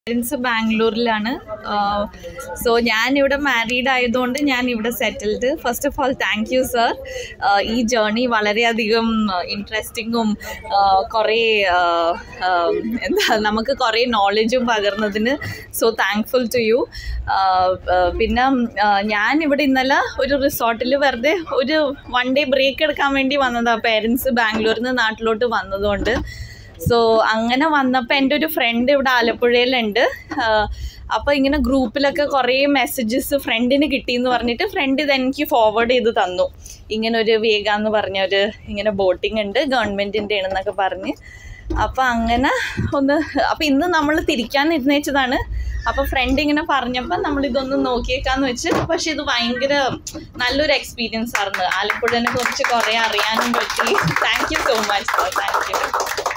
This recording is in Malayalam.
പേരൻസ് ബാംഗ്ലൂരിലാണ് സോ ഞാൻ ഇവിടെ മാരീഡ് ആയതുകൊണ്ട് ഞാൻ ഇവിടെ settled first of all thank you sir ഈ ജേർണി വളരെയധികം ഇൻട്രസ്റ്റിങ്ങും കുറേ ആഹ്, ആഹ്, എന്താ നമുക്ക് കുറേ നോളജും പകർന്നതിന് സോ താങ്ക്ഫുൾ ടു യു പിന്നെ ആഹ്, ഞാൻ ഇവിടെ ഇന്നലെ ഒരു റിസോർട്ടിൽ വെറുതെ ഒരു വൺ ഡേ ബ്രേക്ക് എടുക്കാൻ വേണ്ടി വന്നതാണ് പേരൻസ് ബാംഗ്ലൂരിൽ നിന്ന് നാട്ടിലോട്ട് വന്നതുകൊണ്ട് സോ അങ്ങനെ വന്നപ്പോൾ എൻ്റെ ഒരു ഫ്രണ്ട് ഇവിടെ ആലപ്പുഴയിലുണ്ട് അപ്പോൾ ഇങ്ങനെ ഗ്രൂപ്പിലൊക്കെ കുറേ മെസ്സേജസ് ഫ്രണ്ടിന് കിട്ടിയെന്ന് പറഞ്ഞിട്ട് ഫ്രണ്ട് ഇത് എനിക്ക് ഫോർവേഡ് ചെയ്ത് തന്നു ഇങ്ങനെ ഒരു വേഗ എന്ന് പറഞ്ഞ ഒരു ഇങ്ങനെ ബോട്ടിംഗ് ഉണ്ട് ഗവൺമെൻറ്റിൻ്റെ ആണെന്നൊക്കെ പറഞ്ഞ് അപ്പോൾ അങ്ങനെ ഒന്ന് അപ്പോൾ ഇന്ന് നമ്മൾ തിരിക്കാൻ ഇരുന്നേച്ചതാണ് അപ്പോൾ ഫ്രണ്ട് ഇങ്ങനെ പറഞ്ഞപ്പോൾ നമ്മൾ ഇതൊന്ന് നോക്കിയേക്കാന്ന് വെച്ച് പക്ഷെ ഇത് ഭയങ്കര നല്ലൊരു എക്സ്പീരിയൻസ് ആയിരുന്നു ആലപ്പുഴനെ കുറിച്ച് കുറേ അറിയാനും പറ്റി thank you so much thank U